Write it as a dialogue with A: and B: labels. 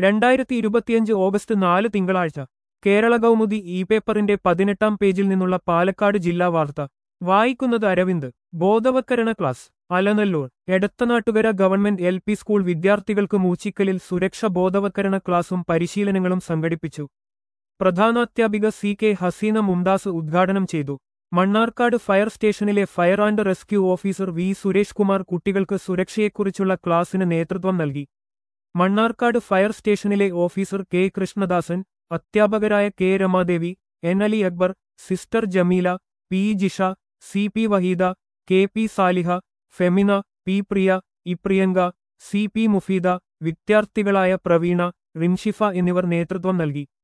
A: രണ്ടായിരത്തി ഇരുപത്തിയഞ്ച് ഓഗസ്റ്റ് നാല് തിങ്കളാഴ്ച കേരള കൗമുദി ഇ പേപ്പറിന്റെ പതിനെട്ടാം പേജിൽ നിന്നുള്ള പാലക്കാട് ജില്ലാ വാർത്ത വായിക്കുന്നത് അരവിന്ദ് ബോധവത്കരണ class Alanallur Edathanattukara government L P school വിദ്യാർത്ഥികൾക്ക് മൂച്ചിക്കലിൽ സുരക്ഷ ബോധവത്കരണ ക്ലാസും പരിശീലനങ്ങളും സംഘടിപ്പിച്ചു പ്രധാനാധ്യാപിക സി കെ ഹസീന മുംദാസ് ഉദ്ഘാടനം ചെയ്തു മണ്ണാർക്കാട് ഫയർ സ്റ്റേഷനിലെ fire and rescue officer V Suresh Kumar കുട്ടികൾക്ക് സുരക്ഷയെക്കുറിച്ചുള്ള ക്ലാസിന് നേതൃത്വം നൽകി മണ്ണാർക്കാട് ഫയർ സ്റ്റേഷനിലെ ഓഫീസർ കെ കൃഷ്ണദാസൻ അധ്യാപകരായ K Ramadevi N Ali Akbar sister Jameela P Jisha C P Waheeda K P Saliha Femina P പ്രിയ ഇപ്രിയങ്ക സി പി മുഫീദ വിദ്യാർത്ഥികളായ പ്രവീണ റിംഷിഫ എന്നിവർ നേതൃത്വം നൽകി